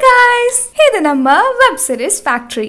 guys இது நம்ம web series factory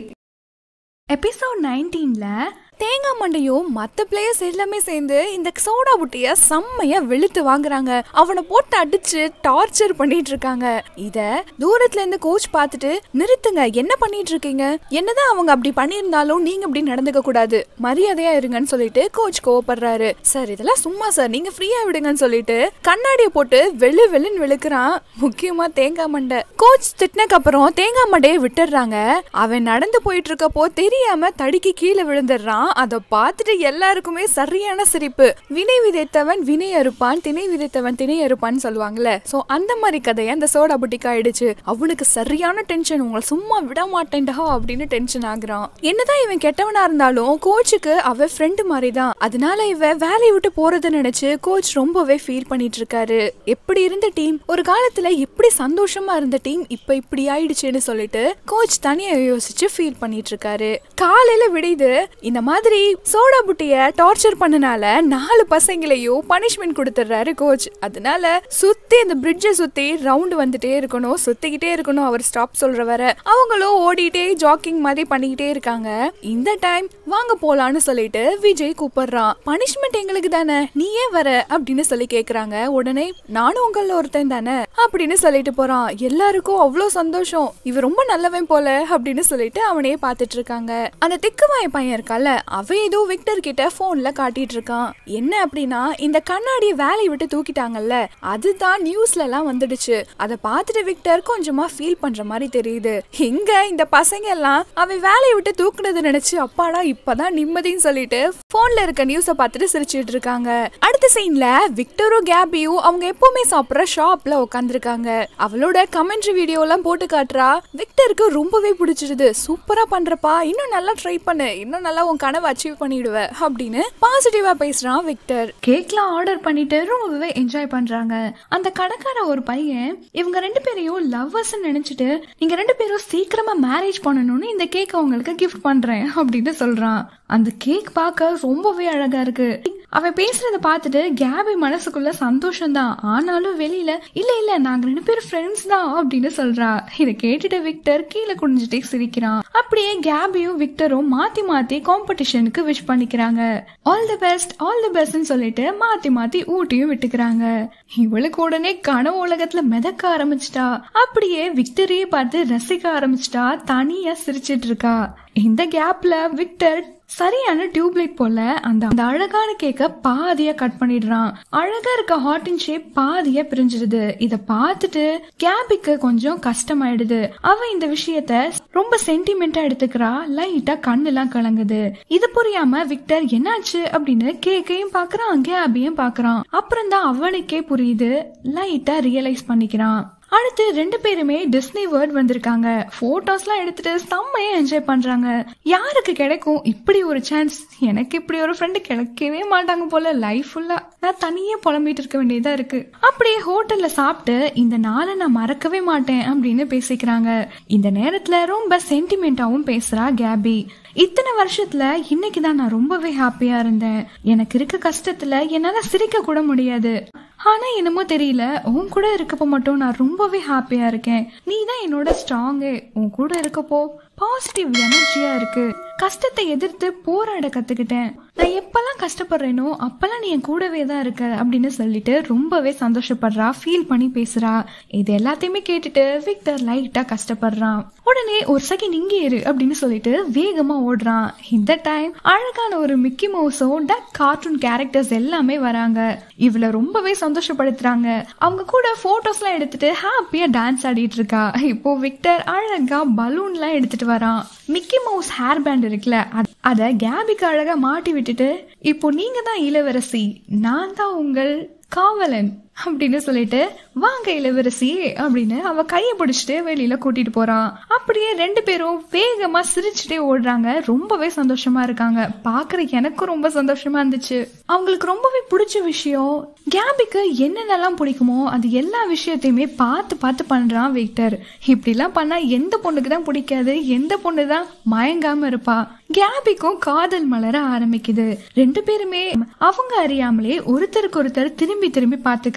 episode நைன்டீன்ல தேங்காய் மண்டையும் மற்ற பிளேயர்ஸ் எல்லாமே சேர்ந்து இந்த சோடா புட்டிய செம்மையா வெளுத்து வாங்குறாங்க அவனை போட்டு அடிச்சு டார்ச்சர் பண்ணிட்டு இருக்காங்க இத தூரத்துல இருந்து கோச் பார்த்துட்டு நிறுத்துங்க என்ன பண்ணிட்டு இருக்கீங்க என்னதான் அவங்க அப்படி பண்ணியிருந்தாலும் நீங்க அப்படி நடந்துக்க கூடாது மரியாதையா இருங்கன்னு சொல்லிட்டு கோச் கோவப்படுறாரு சார் இதெல்லாம் சும்மா சார் நீங்க ஃப்ரீயா விடுங்கன்னு சொல்லிட்டு கண்ணாடியை போட்டு வெளு வெளுன்னு வெளுக்குறான் முக்கியமா தேங்காய் மண்டை கோச் திட்டினக்கு அப்புறம் தேங்காய் மண்டையை விட்டுடுறாங்க அவன் நடந்து போயிட்டு இருக்கப்போ தெரியாம தடுக்கி கீழே விழுந்துடுறான் அதை பார்த்துட்டு எல்லாருக்குமே சரியான சிரிப்பு வினை விதைத்தவன் வினை அறுப்பான் திணை விதைத்தவன் திணை அறுப்பான்னு சொல்லுவாங்கல்ல சோ அந்த மாதிரி கதையை அந்த சோடா புட்டிக்கு ஆயிடுச்சு அவனுக்கு சரியான டென்ஷன் உங்களை சும்மா விட மாட்டேன்டா அப்படின்னு டென்ஷன் ஆகுறான் என்னதான் இவன் கெட்டவனா இருந்தாலும் கோச்சுக்கு அவ ஃப்ரெண்டு மாதிரி தான் அதனால இவ வேலையை விட்டு போறதை நினைச்சு கோச் ரொம்பவே ஃபீல் பண்ணிட்டு இருக்காரு எப்படி இருந்த டீம் ஒரு காலத்துல எப்படி சந்தோஷமா இருந்த டீம் இப்ப இப்படி ஆயிடுச்சுன்னு சொல்லிட்டு கோச் தனியா யோசிச்சு ஃபீல் பண்ணிட்டு இருக்காரு காலையில விடியுது இந்த மாதிரி சோடா புட்டிய டார்ச்சர் பண்ணனால நாலு பசங்களையும் பனிஷ்மெண்ட் கொடுத்துட்றாரு கோச் அதனால சுத்தி அந்த பிரிட்ஜை சுத்தி ரவுண்ட் வந்துட்டே இருக்கணும் சுத்திக்கிட்டே இருக்கணும் அவர் ஸ்டாப் சொல்ற வர அவங்களும் ஓடிட்டே ஜாக்கிங் மாதிரி பண்ணிக்கிட்டே இருக்காங்க இந்த டைம் வாங்க போலான்னு சொல்லிட்டு விஜய் கூப்பிடுறான் பனிஷ்மெண்ட் எங்களுக்கு தானே நீ ஏன் வர அப்படின்னு சொல்லி கேக்குறாங்க உடனே நானும் உங்கள ஒருத்தன் தானே அப்படின்னு சொல்லிட்டு போறான் எல்லாருக்கும் அவ்வளோ சந்தோஷம் இவன் ரொம்ப நல்லவன் போல அப்படின்னு சொல்லிட்டு அவனையே பார்த்துட்டு இருக்காங்க அந்த திக்குவாய பையன் இருக்கால அவன் ஏதோ விக்டர் கிட்ட போன்ல காட்டிட்டு இருக்கான் என்ன அப்படின்னா இந்த கண்ணாடியை வேலையை விட்டு தூக்கிட்டாங்கல்ல அதுதான் நியூஸ்ல எல்லாம் வந்துடுச்சு அதை பார்த்துட்டு விக்டர் கொஞ்சமா ஃபீல் பண்ற மாதிரி தெரியுது இங்க இந்த பசங்க எல்லாம் அவன் வேலையை விட்டு தூக்குனதை நினைச்சு அப்பாடா இப்பதான் நிம்மதின்னு சொல்லிட்டு போன்ல இருக்க நியூஸ பார்த்துட்டு சிரிச்சிட்டு இருக்காங்க அடுத்த சீன்ல விக்டரும் கேபியும் அவங்க எப்பவுமே சாப்பிடுற ஷாப்ல உட்காந்துருக்காங்க அவளோட கமெண்ட்ரி வீடியோ எல்லாம் போட்டு காட்டுறா விக்டருக்கு ரொம்பவே பிடிச்சிருது சூப்பரா பண்றப்பா இன்னும் நல்லா ட்ரை பண்ணு இன்னும் நல்லா உன் கனவை அச்சீவ் பண்ணிடுவ அப்படின்னு பாசிட்டிவா பேசுறான் விக்டர் கேக்லாம் ஆர்டர் பண்ணிட்டு ரொம்பவே என்ஜாய் பண்றாங்க அந்த கடைக்கார ஒரு பையன் இவங்க ரெண்டு பேரையும் லவ்வர்ஸ் நினைச்சிட்டு நீங்க ரெண்டு பேரும் சீக்கிரமா மேரேஜ் பண்ணணும்னு இந்த கேக் அவங்களுக்கு கிஃப்ட் பண்றேன் அப்படின்னு சொல்றான் அந்த கேக் பார்க்க ரொம்பவே அழகா இருக்கு அவன் பேசுறத பார்த்துட்டு கேபி மனசுக்குள்ள சந்தோஷம் தான் ஆனாலும் வெளியில இல்ல இல்ல நாங்க ரெண்டு பேரும் ஃப்ரெண்ட்ஸ் தான் அப்படின்னு சொல்றா இத கேட்டுட்டு விக்டர் கீழே குனிஞ்சிட்டே சிரிக்கிறான் அப்படியே கேபியும் விக்டரும் மாத்தி மாத்தி காம்படிஷனுக்கு விஷ் பண்ணிக்கிறாங்க all the best all the பெஸ்ட்னு சொல்லிட்டு மாத்தி மாத்தி ஊட்டியும் விட்டுக்கிறாங்க இவளுக்கு உடனே கனவு உலகத்துல மிதக்க ஆரம்பிச்சிட்டா அப்படியே விக்டரையே பார்த்து ரசிக்க ஆரம்பிச்சிட்டா தனியா சிரிச்சிட்டு இருக்கா இந்த கேப்ல விக்டர் சரியான டியூப்லைட் போல அந்த அந்த அழகான கேக்க பாதியா கட் பண்ணிடுறான் அழகா இருக்க ஹாட் இன் ஷேப் பாதியா பிரிஞ்சிடுது இத பார்த்துட்டு கேபிக்கு கொஞ்சம் கஷ்டமாயிடுது அவ இந்த விஷயத்த ரொம்ப சென்டிமெண்டா எடுத்துக்கிறா லைட்டா கண்ணெல்லாம் கலங்குது இது புரியாம விக்டர் என்னாச்சு அப்படின்னு கேக்கையும் பாக்குறான் கேபியும் பாக்குறான் அப்புறம் தான் அவனுக்கே புரியுது லைட்டா ரியலைஸ் பண்ணிக்கிறான் அடுத்து ரெண்டு பேருமே டிஸ்னி வேர்ட் வந்திருக்காங்க போட்டோஸ்லாம் எடுத்துட்டு செம்மையா என்ஜாய் பண்றாங்க யாருக்கு கிடைக்கும் இப்படி ஒரு சான்ஸ் எனக்கு இப்படி ஒரு ஃப்ரெண்டு கிடைக்கவே மாட்டாங்க போல லைஃப் ஃபுல்லா நான் தனியே புலம்பிட்டு இருக்க வேண்டியதா இருக்கு அப்படியே ஹோட்டல்ல சாப்பிட்டு இந்த நாளை நான் மறக்கவே மாட்டேன் அப்படின்னு பேசிக்கிறாங்க இந்த நேரத்துல ரொம்ப சென்டிமெண்டாவும் பேசுறா கேபி இத்தனை வருஷத்துல இன்னைக்கு தான் நான் ரொம்பவே ஹாப்பியா இருந்தேன் எனக்கு இருக்க கஷ்டத்துல என்னால சிரிக்க கூட முடியாது ஆனா என்னமோ தெரியல உன் கூட இருக்கப்போ மட்டும் நான் ரொம்பவே ஹாப்பியா இருக்கேன் நீ தான் என்னோட ஸ்ட்ராங்கே உன் கூட இருக்கப்போ பாசிட்டிவ் எனர்ஜியா இருக்கு கஷ்டத்தை எதிர்த்து போராட கத்துக்கிட்டேன் நான் எப்பெல்லாம் கஷ்டப்படுறேனோ அப்பெல்லாம் நீ என் கூடவே தான் இருக்க அப்படின்னு சொல்லிட்டு ரொம்பவே சந்தோஷப்படுறா ஃபீல் பண்ணி பேசுறா இது எல்லாத்தையுமே கேட்டுட்டு விக்டர் லைட்டா கஷ்டப்படுறான் உடனே ஒரு செகண்ட் இங்கே இரு அப்படின்னு சொல்லிட்டு வேகமா ஓடுறான் இந்த டைம் அழகான ஒரு மிக்கி மவுஸும் டக் கார்ட்டூன் கேரக்டர்ஸ் எல்லாமே வராங்க இவள ரொம்பவே சந்தோஷப்படுத்துறாங்க அவங்க கூட போட்டோஸ் எல்லாம் எடுத்துட்டு ஹாப்பியா டான்ஸ் ஆடிட்டு இருக்கா இப்போ விக்டர் அழகா பலூன் எல்லாம் எடுத்துட்டு வரான் மிக்கி மவுஸ் ஹேர் பேண்ட் இருக்குல்ல அத- அத கேபிக்கு அழகா மாட்டி விட்டுட்டு இப்போ நீங்க தான் இளவரசி நான் தான் உங்கள் காவலன் அப்படின்னு சொல்லிட்டு வாங்க இளவரசி அப்படின்னு அவ கைய பிடிச்சிட்டு வெளியில கூட்டிட்டு போறான் அப்படியே ரெண்டு பேரும் வேகமா சிரிச்சுட்டே ஓடுறாங்க ரொம்பவே சந்தோஷமா இருக்காங்க பாக்குற எனக்கும் ரொம்ப சந்தோஷமா இருந்துச்சு அவங்களுக்கு ரொம்பவே பிடிச்ச விஷயம் கேபிக்கு என்னென்னலாம் பிடிக்குமோ அது எல்லா விஷயத்தையுமே பார்த்து பார்த்து பண்றான் விக்டர் இப்படிலாம் பண்ணா எந்த பொண்ணுக்கு தான் பிடிக்காது எந்த பொண்ணு தான் மயங்காம இருப்பா கேபிக்கும் காதல் மலர ஆரம்பிக்குது ரெண்டு பேருமே அவங்க அறியாமலே ஒருத்தருக்கு ஒருத்தர் திரும்பி திரும்பி பாத்துக்கிறாங்க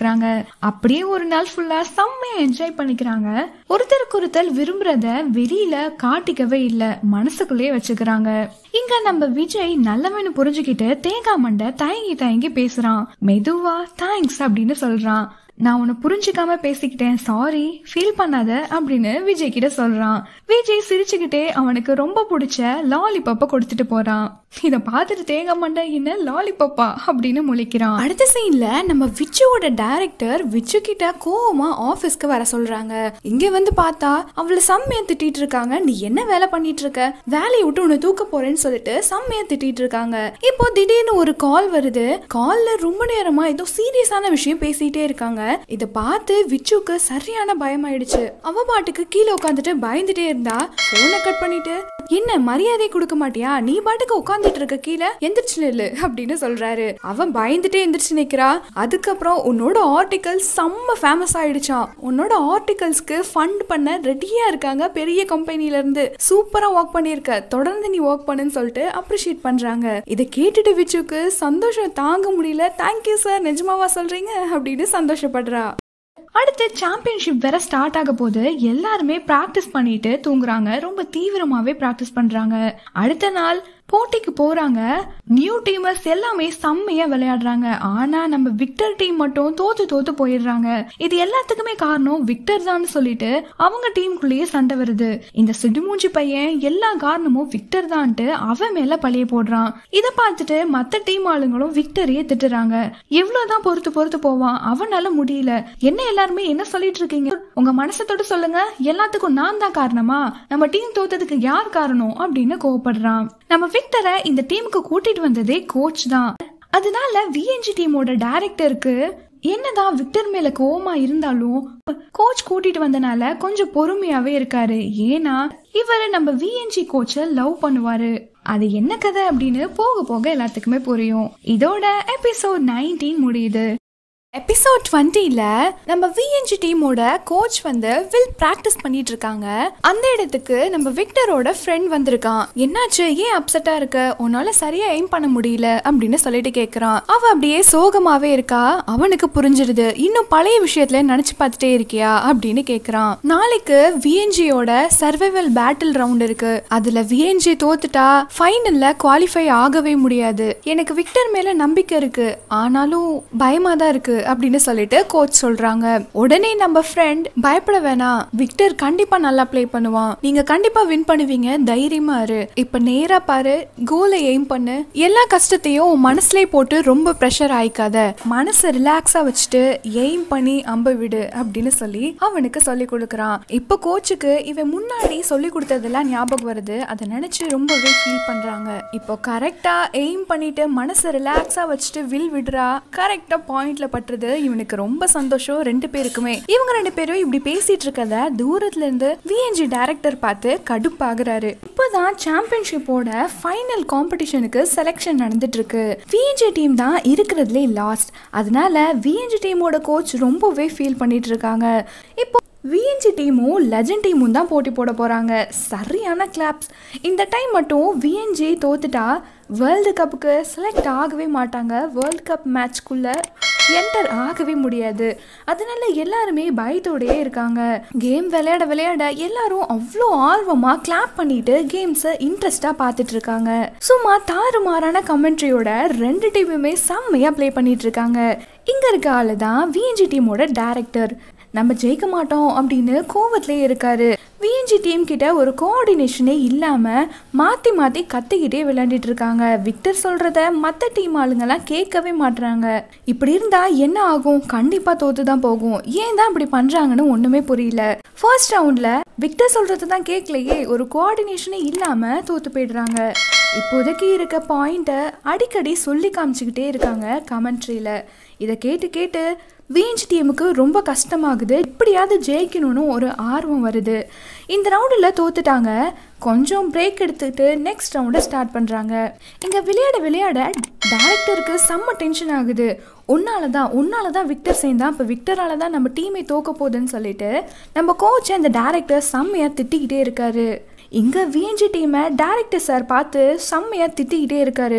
பண்ணிக்கிறாங்க அப்படியே ஒரு நாள் ஃபுல்லா செம்மையா என்ஜாய் பண்ணிக்கிறாங்க ஒருத்தருக்கு ஒருத்தர் விரும்புறத வெளியில காட்டிக்கவே இல்ல மனசுக்குள்ளேயே வச்சுக்கிறாங்க இங்க நம்ம விஜய் நல்லவனு புரிஞ்சுக்கிட்டு தேங்காய் மண்டை தயங்கி தயங்கி பேசுறான் மெதுவா தேங்க்ஸ் அப்படின்னு சொல்றான் நான் உன்னை புரிஞ்சுக்காம பேசிக்கிட்டேன் சாரி ஃபீல் பண்ணாத அப்படின்னு விஜய் கிட்ட சொல்றான் விஜய் சிரிச்சுக்கிட்டே அவனுக்கு ரொம்ப பிடிச்ச லாலிபப்ப கொடுத்துட்டு போறான் இத பார்த்துட்டு தேங்க மண்டை என்ன லாலிபப்பா அப்படின்னு முழிக்கிறான் அடுத்த சீன்ல நம்ம விஜயோட டைரக்டர் விஜு கிட்ட கோவமா ஆபீஸ்க்கு வர சொல்றாங்க இங்க வந்து பார்த்தா அவளை செம்மையா திட்டிட்டு இருக்காங்க நீ என்ன வேலை பண்ணிட்டு இருக்க வேலையை விட்டு உன்னை தூக்க போறேன்னு சொல்லிட்டு செம்மையா திட்டிட்டு இருக்காங்க இப்போ திடீர்னு ஒரு கால் வருது கால்ல ரொம்ப நேரமா ஏதோ சீரியஸான விஷயம் பேசிட்டே இருக்காங்க இத பார்த்து விச்சுக்கு சரியான பயம் ஆயிடுச்சு அவ பாட்டுக்கு கீழே உட்காந்துட்டு பயந்துட்டே இருந்தா போனை கட் பண்ணிட்டு என்ன மரியாதை கொடுக்க மாட்டியா நீ பாட்டுக்கு உட்காந்துட்டு இருக்க கீழே எந்திரிச்சு நில்லு அப்படின்னு சொல்றாரு அவன் பயந்துட்டே எந்திரிச்சு நிக்கிறா அதுக்கப்புறம் உன்னோட ஆர்டிகல் செம்ம ஃபேமஸ் ஆயிடுச்சான் உன்னோட ஆர்டிகல்ஸ்க்கு ஃபண்ட் பண்ண ரெடியா இருக்காங்க பெரிய கம்பெனில இருந்து சூப்பரா ஒர்க் பண்ணிருக்க தொடர்ந்து நீ ஒர்க் பண்ணுன்னு சொல்லிட்டு அப்ரிஷியேட் பண்றாங்க இதை கேட்டுட்டு விச்சுக்கு சந்தோஷம் தாங்க முடியல தேங்க்யூ சார் நிஜமாவா சொல்றீங்க அப்படின்னு சந்தோஷப்படுறா அடுத்து சாம்பியன்ஷிப் வேற ஸ்டார்ட் ஆக போது எல்லாருமே பிராக்டிஸ் பண்ணிட்டு தூங்குறாங்க ரொம்ப தீவிரமாவே பிராக்டிஸ் பண்றாங்க அடுத்த நாள் போட்டிக்கு போறாங்க நியூ டீமர்ஸ் எல்லாமே செம்மையா விளையாடுறாங்க ஆனா நம்ம விக்டர் டீம் மட்டும் தோத்து தோத்து போயிடுறாங்க இது எல்லாத்துக்குமே காரணம் விக்டர் தான் சொல்லிட்டு அவங்க டீமுக்குள்ளேயே சண்டை வருது இந்த சிடுமூஞ்சி பையன் எல்லா காரணமும் விக்டர் தான்ட்டு அவன் மேல பழிய போடுறான் இத பார்த்துட்டு மத்த டீம் ஆளுங்களும் விக்டரையே திட்டுறாங்க எவ்வளவுதான் பொறுத்து பொறுத்து போவான் அவனால முடியல என்ன எல்லாருமே என்ன சொல்லிட்டு இருக்கீங்க உங்க மனசை தொட்டு சொல்லுங்க எல்லாத்துக்கும் நான் தான் காரணமா நம்ம டீம் தோத்ததுக்கு யார் காரணம் அப்படின்னு கோவப்படுறான் நம்ம விக்டரை இந்த டீமுக்கு கூட்டிட்டு வந்ததே கோச் தான் அதனால விஎன்ஜி டீமோட டைரக்டருக்கு என்னதான் விக்டர் மேல கோவமா இருந்தாலும் கோச் கூட்டிட்டு வந்தனால கொஞ்சம் பொறுமையாவே இருக்காரு ஏன்னா இவரு நம்ம விஎன்ஜி கோச்ச லவ் பண்ணுவாரு அது என்ன கதை அப்படின்னு போக போக எல்லாத்துக்குமே புரியும் இதோட எபிசோட் நைன்டீன் முடியுது எபிசோட் டுவெண்ட்டில நம்ம விஎன்ஜி டீமோட கோச் வந்து வில் பிராக்டிஸ் பண்ணிட்டு இருக்காங்க அந்த இடத்துக்கு நம்ம விக்டரோட ஃப்ரெண்ட் வந்திருக்கான் என்னாச்சு ஏன் அப்செட்டா இருக்க உன்னால சரியா எய்ம் பண்ண முடியல அப்படின்னு சொல்லிட்டு கேக்குறான் அவ அப்படியே சோகமாவே இருக்கா அவனுக்கு புரிஞ்சிருது இன்னும் பழைய விஷயத்துல நினைச்சு பார்த்துட்டே இருக்கியா அப்படின்னு கேக்குறான் நாளைக்கு விஎன்ஜியோட சர்வைவல் பேட்டில் ரவுண்ட் இருக்கு அதுல விஎன்ஜி தோத்துட்டா ஃபைனல்ல குவாலிஃபை ஆகவே முடியாது எனக்கு விக்டர் மேல நம்பிக்கை இருக்கு ஆனாலும் பயமா தான் இருக்கு அப்படின்னு சொல்லிட்டு கோச் சொல்றாங்க உடனே நம்ம ஃப்ரெண்ட் பயப்பட வேணாம் விக்டர் கண்டிப்பா நல்லா ப்ளே பண்ணுவான் நீங்க கண்டிப்பா வின் பண்ணுவீங்க தைரியமா இரு இப்ப நேரா பாரு கோலை எய்ம் பண்ணு எல்லா கஷ்டத்தையும் உன் மனசுலயே போட்டு ரொம்ப ப்ரெஷர் ஆயிக்காத மனசை ரிலாக்ஸா வச்சுட்டு எய்ம் பண்ணி அம்ப விடு அப்படின்னு சொல்லி அவனுக்கு சொல்லி கொடுக்குறான் இப்ப கோச்சுக்கு இவன் முன்னாடி சொல்லி கொடுத்ததெல்லாம் ஞாபகம் வருது அதை நினைச்சு ரொம்பவே ஃபீல் பண்றாங்க இப்போ கரெக்டா எய்ம் பண்ணிட்டு மனசை ரிலாக்ஸா வச்சுட்டு வில் விடுறா கரெக்டா பாயிண்ட்ல பட்டுறது இவனுக்கு ரொம்ப சந்தோஷம் ரெண்டு பேருக்குமே இவங்க ரெண்டு பேரும் இப்படி பேசிட்டு இருக்கத தூரத்துல இருந்து விஎன்ஜி டைரக்டர் பார்த்து கடுப்பாகிறாரு இப்பதான் சாம்பியன்ஷிப்போட ஃபைனல் காம்படிஷனுக்கு செலெக்ஷன் நடந்துட்டு இருக்கு விஎன்ஜி டீம் தான் இருக்கிறதுலே லாஸ்ட் அதனால விஎன்ஜி டீமோட கோச் ரொம்பவே ஃபீல் பண்ணிட்டு இருக்காங்க இப்போ விஎன்ஜி டீமும் லெஜண்ட் டீமும் தான் போட்டி போட போகிறாங்க சரியான கிளாப்ஸ் இந்த டைம் மட்டும் விஎன்ஜி தோத்துட்டா வேர்ல்டு கப்புக்கு செலக்ட் ஆகவே மாட்டாங்க வேர்ல்டு கப் மேட்ச்க்குள்ளே என்டர் ஆகவே முடியாது அதனால எல்லாருமே பயத்தோடயே இருக்காங்க கேம் விளையாட விளையாட எல்லாரும் அவ்வளோ ஆர்வமாக கிளாப் பண்ணிட்டு கேம்ஸை இன்ட்ரெஸ்டாக பார்த்துட்டு இருக்காங்க சும்மா தாறுமாறான கமெண்ட்ரியோட ரெண்டு டீமுமே செம்மையாக ப்ளே பண்ணிட்டு இருக்காங்க இங்கே இருக்க ஆளு தான் விஎன்ஜி டீமோட டேரக்டர் நம்ம ஜெயிக்க மாட்டோம் அப்படின்னு கோவத்திலே இருக்காரு விஎன்ஜி டீம் கிட்ட ஒரு கோஆர்டினேஷனே இல்லாம மாத்தி மாத்தி கத்திக்கிட்டே விளையாண்டுட்டு இருக்காங்க விக்டர் சொல்றத மத்த டீம் ஆளுங்கெல்லாம் கேட்கவே மாட்றாங்க இப்படி இருந்தா என்ன ஆகும் கண்டிப்பா தோத்து தான் போகும் ஏன் தான் இப்படி பண்றாங்கன்னு ஒண்ணுமே புரியல ஃபர்ஸ்ட் ரவுண்ட்ல விக்டர் சொல்றது தான் கேட்கலையே ஒரு கோஆர்டினேஷனே இல்லாம தோத்து போயிடுறாங்க இப்போதைக்கு இருக்க பாயிண்ட்டை அடிக்கடி சொல்லி காமிச்சுக்கிட்டே இருக்காங்க கமெண்ட்ரியில் இதை கேட்டு கேட்டு விஎன்ஜி டீமுக்கு ரொம்ப கஷ்டமாகுது எப்படியாவது ஜெயிக்கணும்னு ஒரு ஆர்வம் வருது இந்த ரவுண்டில் தோத்துட்டாங்க கொஞ்சம் பிரேக் எடுத்துக்கிட்டு நெக்ஸ்ட் ரவுண்டை ஸ்டார்ட் பண்ணுறாங்க இங்கே விளையாட விளையாட டேரக்டருக்கு செம்ம டென்ஷன் ஆகுது உன்னால தான் உன்னால தான் விக்டர் சேர்ந்தான் இப்போ விக்டரால தான் நம்ம டீமை தோக்க போகுதுன்னு சொல்லிட்டு நம்ம கோச் அந்த டேரக்டர் செம்மையாக திட்டிக்கிட்டே இருக்காரு இங்கே விஎன்ஜி டீமை டேரக்டர் சார் பார்த்து செம்மையாக திட்டிக்கிட்டே இருக்காரு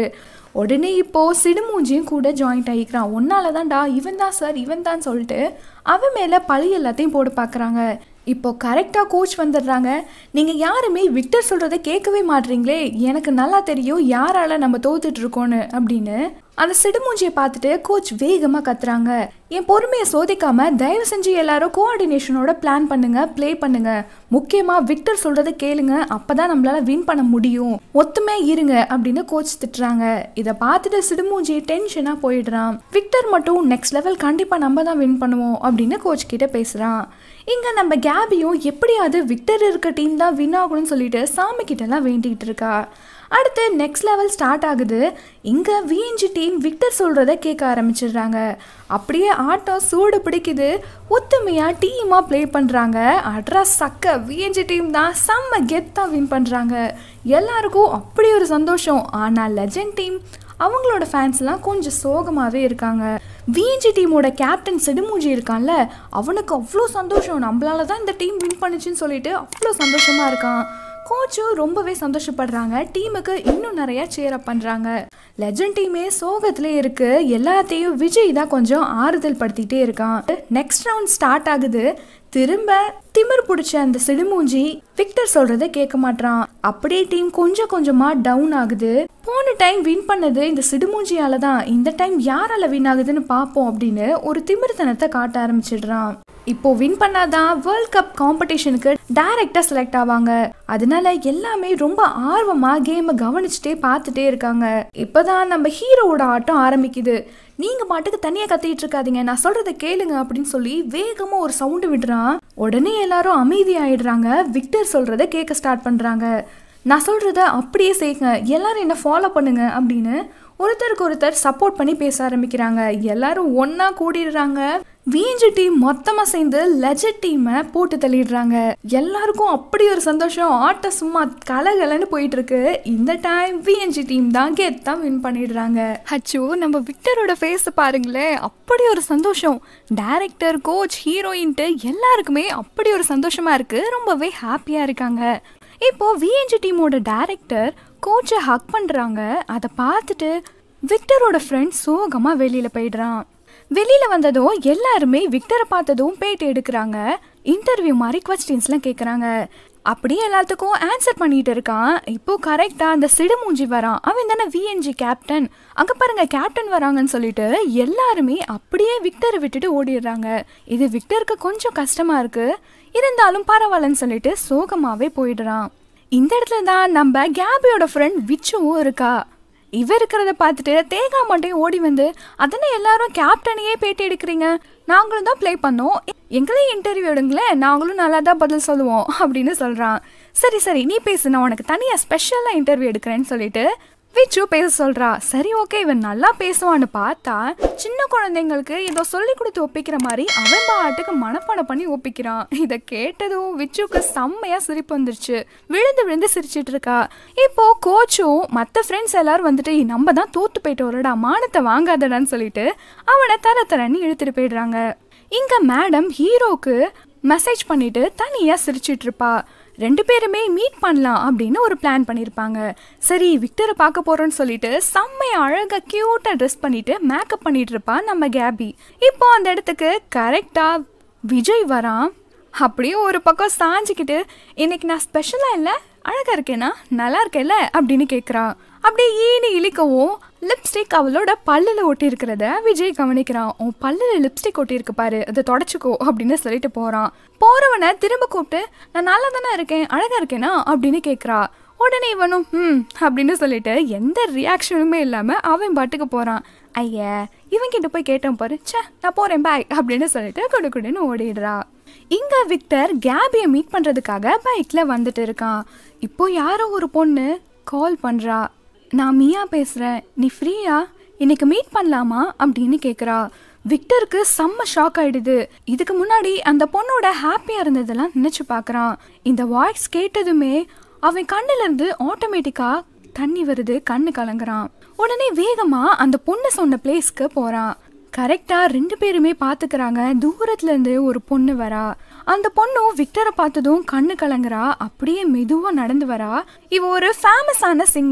உடனே இப்போ சிடுமூஞ்சியும் கூட ஜாயிண்ட் ஆகிக்கிறான் ஒன்னால தான்டா இவன் தான் சார் இவன் தான் சொல்லிட்டு அவன் மேலே பழி எல்லாத்தையும் போட்டு பார்க்குறாங்க இப்போ கரெக்டாக கோச் வந்துடுறாங்க நீங்கள் யாருமே விக்டர் சொல்கிறத கேட்கவே மாட்றீங்களே எனக்கு நல்லா தெரியும் யாரால நம்ம தோத்துட்டு இருக்கோன்னு அப்படின்னு அந்த சிடுமூஞ்சியை பார்த்துட்டு கோச் வேகமாக கத்துறாங்க என் பொறுமையை சோதிக்காம தயவு செஞ்சு எல்லாரும் கோஆர்டினேஷனோட பிளான் பண்ணுங்க ப்ளே பண்ணுங்க முக்கியமாக விக்டர் சொல்கிறத கேளுங்க அப்பதான் நம்மளால வின் பண்ண முடியும் ஒத்துமே இருங்க அப்படின்னு கோச் திட்டுறாங்க இதை பார்த்துட்டு சிடுமூஞ்சி டென்ஷனாக போயிடுறான் விக்டர் மட்டும் நெக்ஸ்ட் லெவல் கண்டிப்பாக நம்ம தான் வின் பண்ணுவோம் அப்படின்னு கோச் கிட்ட பேசுகிறான் இங்கே நம்ம கேபியும் எப்படியாவது விக்டர் இருக்க டீம் தான் வின் ஆகணும்னு சொல்லிட்டு சாமி கிட்டலாம் வேண்டிகிட்டு இருக்கா அடுத்து நெக்ஸ்ட் லெவல் ஸ்டார்ட் ஆகுது இங்கே விஎன்ஜி டீம் விக்டர் சொல்கிறத கேட்க ஆரம்பிச்சிடுறாங்க அப்படியே ஆட்டம் சூடு பிடிக்குது ஒத்துமையாக டீமாக ப்ளே பண்ணுறாங்க அட்ரா சக்க விஎன்ஜி டீம் தான் செம்ம கெத்தாக வின் பண்ணுறாங்க எல்லாருக்கும் அப்படி ஒரு சந்தோஷம் ஆனால் லெஜண்ட் டீம் அவங்களோட ஃபேன்ஸ்லாம் கொஞ்சம் சோகமாகவே இருக்காங்க விஎன்ஜி டீமோட கேப்டன் செடுமூஞ்சி இருக்கான்ல அவனுக்கு அவ்வளோ சந்தோஷம் நம்மளால தான் இந்த டீம் வின் பண்ணுச்சுன்னு சொல்லிட்டு அவ்வளோ சந்தோஷமாக இருக்கான் கோச்சும் ரொம்பவே சந்தோஷப்படுறாங்க டீமுக்கு இன்னும் நிறைய சேர் அப் பண்ணுறாங்க லெஜண்ட் டீமே சோகத்திலே இருக்கு எல்லாத்தையும் விஜய் தான் கொஞ்சம் ஆறுதல் படுத்திட்டே இருக்கான் நெக்ஸ்ட் ரவுண்ட் ஸ்டார்ட் ஆகுது திரும்ப திமிர் பிடிச்ச அந்த சிடுமூஞ்சி விக்டர் சொல்றதை கேட்க மாட்டான் அப்படியே டீம் கொஞ்சம் கொஞ்சமா டவுன் ஆகுது போன டைம் வின் பண்ணது இந்த சிடுமூஞ்சியால தான் இந்த டைம் யாரால வின் ஆகுதுன்னு பார்ப்போம் அப்படின்னு ஒரு திமிர்த்தனத்தை காட்ட ஆரம்பிச்சிடுறான் இப்போ வின் பண்ணாதான் வேர்ல்ட் கப் காம்படிஷனுக்கு டைரக்டா செலக்ட் ஆவாங்க அதனால எல்லாமே ரொம்ப ஆர்வமா கேமை கவனிச்சுட்டே பார்த்துட்டே இருக்காங்க இப்பதான் நம்ம ஹீரோவோட ஆட்டம் ஆரம்பிக்குது நீங்க பாட்டுக்கு தனியா கத்திட்டு இருக்காதீங்க நான் சொல்றத கேளுங்க அப்படின்னு சொல்லி வேகமா ஒரு சவுண்டு விடுறான் உடனே எல்லாரும் அமைதி ஆயிடுறாங்க விக்டர் சொல்றத கேட்க ஸ்டார்ட் பண்றாங்க நான் சொல்றத அப்படியே செய்யுங்க எல்லாரும் என்ன ஃபாலோ பண்ணுங்க அப்படின்னு ஒருத்தருக்கு ஒருத்தர் சப்போர்ட் பண்ணி பேச ஆரம்பிக்கிறாங்க எல்லாரும் ஒன்னா கூடிடுறாங்க விஎன்ஜி டீம் மொத்தமாக சேர்ந்து லெஜட் டீமை போட்டு தள்ளிடுறாங்க எல்லாருக்கும் அப்படி ஒரு சந்தோஷம் ஆட்டம் சும்மா கலகலன்னு போயிட்டு இருக்கு இந்த டைம் விஎன்ஜி டீம் தான் கெத்தா வின் பண்ணிடுறாங்க அச்சோ நம்ம விக்டரோட ஃபேஸ் பாருங்களேன் அப்படி ஒரு சந்தோஷம் டைரக்டர் கோச் ஹீரோயின்ட்டு எல்லாருக்குமே அப்படி ஒரு சந்தோஷமா இருக்கு ரொம்பவே ஹாப்பியா இருக்காங்க இப்போ விஎன்ஜி டீமோட டைரக்டர் கோச்சை ஹக் பண்ணுறாங்க அதை பார்த்துட்டு விக்டரோட ஃப்ரெண்ட் சோகமாக வெளியில் போயிடுறான் வெளியில் வந்ததும் எல்லாருமே விக்டரை பார்த்ததும் பேட்டி எடுக்கிறாங்க இன்டர்வியூ மாதிரி கொஸ்டின்ஸ்லாம் கேட்குறாங்க அப்படியே எல்லாத்துக்கும் ஆன்சர் பண்ணிட்டு இருக்கான் இப்போ கரெக்டாக அந்த சிடுமூஞ்சி வரான் அவன் தானே விஎன்ஜி கேப்டன் அங்கே பாருங்க கேப்டன் வராங்கன்னு சொல்லிட்டு எல்லாருமே அப்படியே விக்டரை விட்டுட்டு ஓடிடுறாங்க இது விக்டருக்கு கொஞ்சம் கஷ்டமா இருக்கு இருந்தாலும் பரவாயில்லன்னு சொல்லிட்டு சோகமாகவே போயிடுறான் இந்த இடத்துல தான் நம்ம கேபியோட ஃப்ரெண்ட் விச்சுவும் இருக்கா இவ இருக்கிறத பார்த்துட்டு தேங்காய் மட்டும் ஓடி வந்து அதனை எல்லாரும் கேப்டனையே பேட்டி எடுக்கிறீங்க நாங்களும் தான் ப்ளே பண்ணோம் எங்களையும் இன்டர்வியூ எடுங்களேன் நாங்களும் நல்லா தான் பதில் சொல்லுவோம் அப்படின்னு சொல்கிறான் சரி சரி நீ பேசு நான் உனக்கு தனியாக ஸ்பெஷலாக இன்டர்வியூ எடுக்கிறேன்னு சொல்லிட்டு விச்சு பேச சொல்றா சரி ஓகே இவன் நல்லா பேசுவான்னு பார்த்தா சின்ன குழந்தைங்களுக்கு ஏதோ சொல்லி கொடுத்து ஒப்பிக்கிற மாதிரி அவன் பாட்டுக்கு மனப்பாடம் பண்ணி ஒப்பிக்கிறான் இதை கேட்டதும் விச்சுக்கு செம்மையா சிரிப்பு வந்துருச்சு விழுந்து விழுந்து சிரிச்சிட்டு இருக்கா இப்போ கோச்சும் மற்ற ஃப்ரெண்ட்ஸ் எல்லாரும் வந்துட்டு நம்ம தான் தோத்து போயிட்டு வரடா மானத்தை வாங்காதடான்னு சொல்லிட்டு அவனை தர தரன்னு இழுத்துட்டு போயிடுறாங்க இங்க மேடம் ஹீரோக்கு மெசேஜ் பண்ணிட்டு தனியா சிரிச்சிட்டு இருப்பா ரெண்டு பேருமே மீட் பண்ணலாம் அப்படின்னு ஒரு பிளான் பண்ணியிருப்பாங்க சரி விக்டரை பார்க்க போறோம்னு சொல்லிட்டு செம்மைய அழகா கியூட்டா ட்ரெஸ் பண்ணிட்டு மேக்கப் பண்ணிட்டு இருப்பா நம்ம கேபி இப்போ அந்த இடத்துக்கு கரெக்டா விஜய் வரான் அப்படியே ஒரு பக்கம் சாஞ்சிக்கிட்டு இன்னைக்கு நான் ஸ்பெஷலாக இல்லை அழகா இருக்கேனா நல்லா இருக்கேல்ல அப்படின்னு கேட்குறான் அப்படியே ஈனி இழிக்கவும் லிப்ஸ்டிக் அவளோட பல்லில் ஒட்டி இருக்கிறத விஜய் கவனிக்கிறான் உன் பல்லில் லிப்ஸ்டிக் ஒட்டி இருக்கு பாரு அதை தொடச்சிக்கோ அப்படின்னு சொல்லிட்டு போறான் போறவனை திரும்ப கூப்பிட்டு நான் நல்லா தானே இருக்கேன் அழகா இருக்கேனா அப்படின்னு கேட்குறா உடனே இவனும் ம் அப்படின்னு சொல்லிட்டு எந்த ரியாக்ஷனுமே இல்லாமல் அவன் பாட்டுக்கு போகிறான் ஐயா இவன்கிட்ட போய் கேட்டேன் பாரு ச்சே நான் போகிறேன் பாய் அப்படின்னு சொல்லிட்டு குடு குடுன்னு ஓடிடுறா இங்க விக்டர் கேபியை மீட் பண்றதுக்காக பைக்ல வந்துட்டு இருக்கான் இப்போ யாரோ ஒரு பொண்ணு கால் பண்றா நான் மியா பேசுறேன் நீ ஃப்ரீயா இன்னைக்கு மீட் பண்ணலாமா அப்படின்னு கேக்குறா விக்டருக்கு செம்ம ஷாக் ஆயிடுது இதுக்கு முன்னாடி அந்த பொண்ணோட ஹாப்பியா இருந்ததெல்லாம் நினைச்சு பார்க்கறான் இந்த வாய்ஸ் கேட்டதுமே அவன் கண்ணுல இருந்து ஆட்டோமேட்டிக்கா தண்ணி வருது கண்ணு கலங்குறான் உடனே வேகமா அந்த பொண்ணு சொன்ன பிளேஸ்க்கு போறான் கரெக்டா ரெண்டு பேருமே பாத்துக்கிறாங்க தூரத்துல இருந்து ஒரு பொண்ணு வரா அந்த பொண்ணும் விக்டரை பார்த்ததும் கண்ணு கலங்குறா அப்படியே மெதுவா நடந்து வரா இவ ஒரு ஃபேமஸான சிங்கர்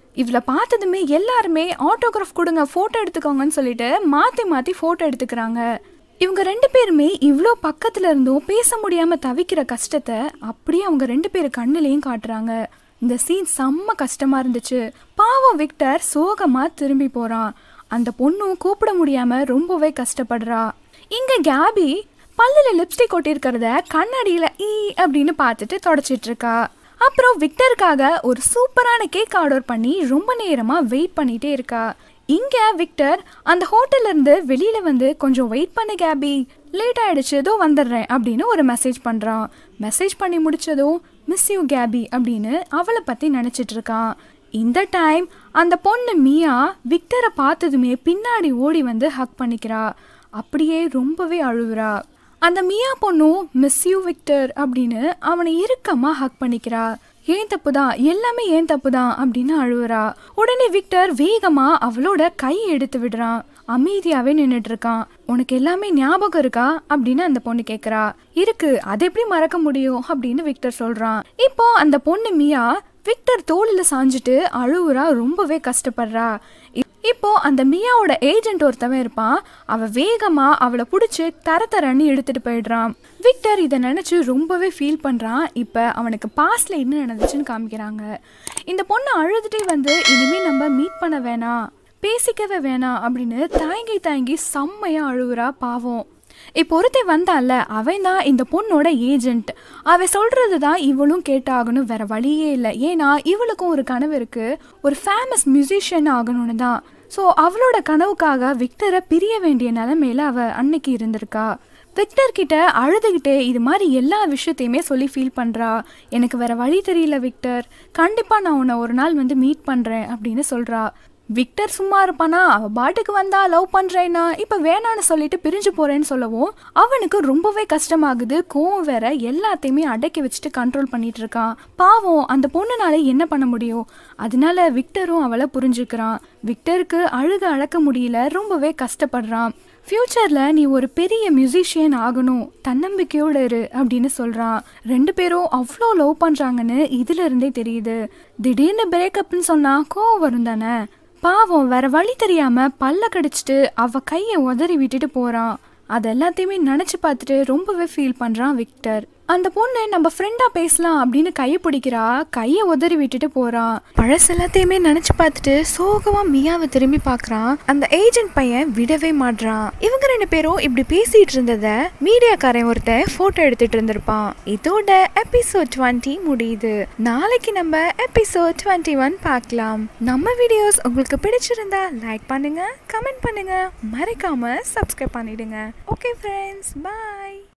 இவளை பார்த்ததுமே எல்லாருமே ஆட்டோகிராஃப் கொடுங்க ஃபோட்டோ எடுத்துக்கோங்கன்னு சொல்லிட்டு மாற்றி மாற்றி ஃபோட்டோ எடுத்துக்கிறாங்க இவங்க ரெண்டு பேருமே இவ்வளோ பக்கத்துல இருந்தும் பேச முடியாம தவிக்கிற கஷ்டத்தை அப்படியே அவங்க ரெண்டு பேர் கண்ணுலையும் காட்டுறாங்க இந்த சீன் செம்ம கஷ்டமா இருந்துச்சு பாவம் விக்டர் சோகமா திரும்பி போறான் அந்த பொண்ணும் கூப்பிட முடியாம ரொம்பவே கஷ்டப்படுறா இங்க கேபி பல்லுல லிப்ஸ்டிக் ஒட்டியிருக்கிறத கண்ணாடியில ஈ அப்படின்னு பார்த்துட்டு தொடச்சிட்டு இருக்கா அப்புறம் விக்டருக்காக ஒரு சூப்பரான கேக் ஆர்டர் பண்ணி ரொம்ப நேரமா வெயிட் பண்ணிட்டே இருக்கா இங்க விக்டர் அந்த ஹோட்டல்ல இருந்து வெளியில வந்து கொஞ்சம் வெயிட் பண்ணு கேபி லேட் ஆயிடுச்சு ஏதோ வந்துடுறேன் அப்படின்னு ஒரு மெசேஜ் பண்றான் மெசேஜ் பண்ணி முடிச்சதும் மிஸ் யூ கேபி அப்படின்னு அவளை பத்தி நினைச்சிட்டு இருக்கான் இந்த டைம் அந்த பொண்ணு மியா விக்டரை பார்த்ததுமே பின்னாடி ஓடி வந்து ஹக் பண்ணிக்கிறா அப்படியே ரொம்பவே அழுகுறா அந்த மியா பொண்ணும் மிஸ் யூ விக்டர் அப்படின்னு அவனை இறுக்கமா ஹக் பண்ணிக்கிறா ஏன் தப்பு தான் எல்லாமே ஏன் தப்பு தான் அப்படின்னு அழுவுறா உடனே விக்டர் வேகமா அவளோட கை எடுத்து விடுறான் அமைதியாவே நின்றுட்டு இருக்கான் உனக்கு எல்லாமே ஞாபகம் இருக்கா அப்படின்னு அந்த பொண்ணு கேக்குறா இருக்கு அது எப்படி மறக்க முடியும் அப்படின்னு விக்டர் சொல்றான் இப்போ அந்த பொண்ணு மியா விக்டர் தோளில் சாஞ்சிட்டு அழுவுறா ரொம்பவே கஷ்டப்படுறா இப்- இப்போ அந்த மியாவோட ஏஜென்ட் ஒருத்தவன் இருப்பான் அவ வேகமா அவளை பிடிச்சி தர தரன்னு எடுத்துட்டு போயிடுறான் விக்டர் இதை நினைச்சு ரொம்பவே ஃபீல் பண்றான் இப்போ அவனுக்கு பாஸ்ட்ல என்ன நடந்துச்சுன்னு காமிக்கிறாங்க இந்த பொண்ணு அழுதுட்டே வந்து இனிமே நம்ம மீட் பண்ண வேணாம் பேசிக்கவே வேணாம் அப்படின்னு தயங்கி தயங்கி செம்மையா அழுகுறா பாவம் இப்போ ஒருத்தன் வந்தான்ல அவன் தான் இந்த பொண்ணோட ஏஜென்ட் அவ சொல்றது தான் இவளும் கேட்டாகணும் வேற வழியே இல்லை ஏன்னா இவளுக்கும் ஒரு கனவு இருக்கு ஒரு ஃபேமஸ் மியூசிஷியன் ஆகணும்னு தான் ஸோ அவளோட கனவுக்காக விக்டரை பிரிய வேண்டிய நிலைமையில அவ அன்னைக்கு இருந்திருக்கா விக்டர் கிட்ட அழுதுகிட்டே இது மாதிரி எல்லா விஷயத்தையுமே சொல்லி ஃபீல் பண்றா எனக்கு வேற வழி தெரியல விக்டர் கண்டிப்பா நான் உன்னை ஒரு நாள் வந்து மீட் பண்றேன் அப்படின்னு சொல்றா விக்டர் சும்மா இருப்பானா அவ பாட்டுக்கு வந்தா லவ் பண்றேன்னா இப்ப வேணான்னு சொல்லிட்டு பிரிஞ்சு போறேன்னு சொல்லவும் அவனுக்கு ரொம்பவே கஷ்டமாகுது கோவம் வேற எல்லாத்தையுமே அடக்கி வச்சுட்டு கண்ட்ரோல் பண்ணிட்டு இருக்கான் பாவம் அந்த பொண்ணுனால என்ன பண்ண முடியும் அதனால விக்டரும் அவளை புரிஞ்சுக்கிறான் விக்டருக்கு அழுக அழக்க முடியல ரொம்பவே கஷ்டப்படுறான் ஃப்யூச்சரில் நீ ஒரு பெரிய மியூசிஷியன் ஆகணும் தன்னம்பிக்கையோட இரு அப்படின்னு சொல்கிறான் ரெண்டு பேரும் அவ்வளோ லவ் பண்ணுறாங்கன்னு இதுல இருந்தே தெரியுது திடீர்னு பிரேக்கப்னு சொன்னால் கோவம் வரும் தானே பாவம் வேற வழி தெரியாம பல்ல கடிச்சிட்டு அவ கையை உதறி விட்டுட்டு போறான் அது எல்லாத்தையுமே நினைச்சு பார்த்துட்டு ரொம்பவே ஃபீல் பண்றான் விக்டர் அந்த பொண்ணு நம்ம ஃப்ரெண்டா பேசலாம் அப்படின்னு கையை பிடிக்கிறா கையை உதறி விட்டுட்டு போறான் பழசு எல்லாத்தையுமே நினைச்சு பார்த்துட்டு சோகமா மியாவை திரும்பி பார்க்கறான் அந்த ஏஜென்ட் பையன் விடவே மாட்றான் இவங்க ரெண்டு பேரும் இப்படி பேசிட்டு இருந்தத மீடியாக்காரன் ஒருத்தன் போட்டோ எடுத்துட்டு இருந்திருப்பான் இதோட எபிசோட் டுவெண்ட்டி முடியுது நாளைக்கு நம்ம எபிசோட் டுவெண்ட்டி ஒன் பார்க்கலாம் நம்ம வீடியோஸ் உங்களுக்கு பிடிச்சிருந்தா லைக் பண்ணுங்க கமெண்ட் பண்ணுங்க மறக்காம சப்ஸ்கிரைப் பண்ணிடுங்க ஓகே ஃப்ரெண்ட்ஸ் பாய்